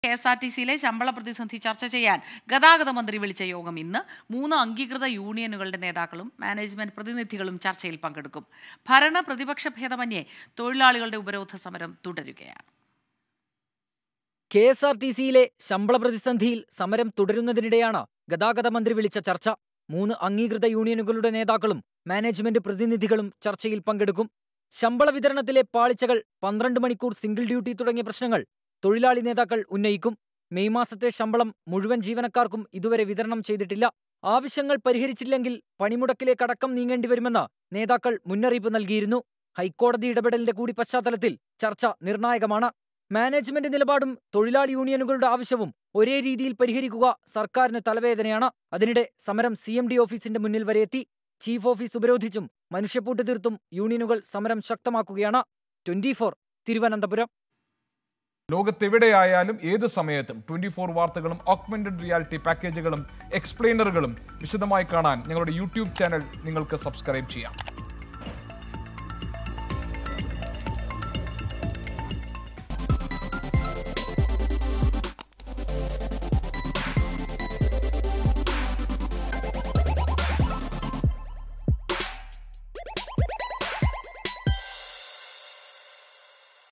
K S R T സിയിലെ ശമ്പള പ്രതിസന്ധി ചർച്ച ചെയ്യാൻ ഗതാഗത മന്ത്രി വിളിച്ച യോഗം ഇന്ന് മൂന്ന് അംഗീകൃത യൂണിയനുകളുടെ നേതാക്കളും മാനേജ്മെന്റ് പ്രതിനിധികളും ചർച്ചയിൽ പങ്കെടുക്കും ഭരണ പ്രതിപക്ഷ ഭേദമന്യേ തൊഴിലാളികളുടെ ഉപരോധ സമരം തുടരുകയാണ് കെ എസ് ആർ ടി സിയിലെ ശമ്പള പ്രതിസന്ധിയിൽ സമരം തുടരുന്നതിനിടെയാണ് ഗതാഗത മന്ത്രി വിളിച്ച ചർച്ച മൂന്ന് അംഗീകൃത യൂണിയനുകളുടെ നേതാക്കളും മാനേജ്മെന്റ് പ്രതിനിധികളും ചർച്ചയിൽ പങ്കെടുക്കും ശമ്പള വിതരണത്തിലെ പാളിച്ചകൾ പന്ത്രണ്ട് മണിക്കൂർ സിംഗിൾ ഡ്യൂട്ടി തുടങ്ങിയ പ്രശ്നങ്ങൾ തൊഴിലാളി നേതാക്കൾ ഉന്നയിക്കും മെയ് മാസത്തെ ശമ്പളം മുഴുവൻ ജീവനക്കാർക്കും ഇതുവരെ വിതരണം ചെയ്തിട്ടില്ല ആവശ്യങ്ങൾ പരിഹരിച്ചില്ലെങ്കിൽ പണിമുടക്കിലേക്കടക്കം നീങ്ങേണ്ടി വരുമെന്ന് നേതാക്കൾ മുന്നറിയിപ്പ് നൽകിയിരുന്നു ഹൈക്കോടതി ഇടപെടലിന്റെ കൂടി പശ്ചാത്തലത്തിൽ ചർച്ച നിർണായകമാണ് മാനേജ്മെന്റ് നിലപാടും തൊഴിലാളി യൂണിയനുകളുടെ ആവശ്യവും ഒരേ രീതിയിൽ പരിഹരിക്കുക സർക്കാരിന് തലവേദനയാണ് അതിനിടെ സമരം സി എം ഡി ഓഫീസിന്റെ മുന്നിൽ വരെ എത്തി ചീഫ് ഓഫീസ് ഉപരോധിച്ചും മനുഷ്യപ്പൂട്ട് തീർത്തും യൂണിയനുകൾ സമരം ശക്തമാക്കുകയാണ് ട്വന്റി തിരുവനന്തപുരം ലോകത്തെവിടെയായാലും ഏത് സമയത്തും ട്വന്റി ഫോർ വാർത്തകളും ഓഗ്മെന്റഡ് റിയാലിറ്റി പാക്കേജുകളും എക്സ്പ്ലെയിനറുകളും വിശദമായി കാണാൻ ഞങ്ങളുടെ യൂട്യൂബ് ചാനൽ നിങ്ങൾക്ക് സബ്സ്ക്രൈബ് ചെയ്യാം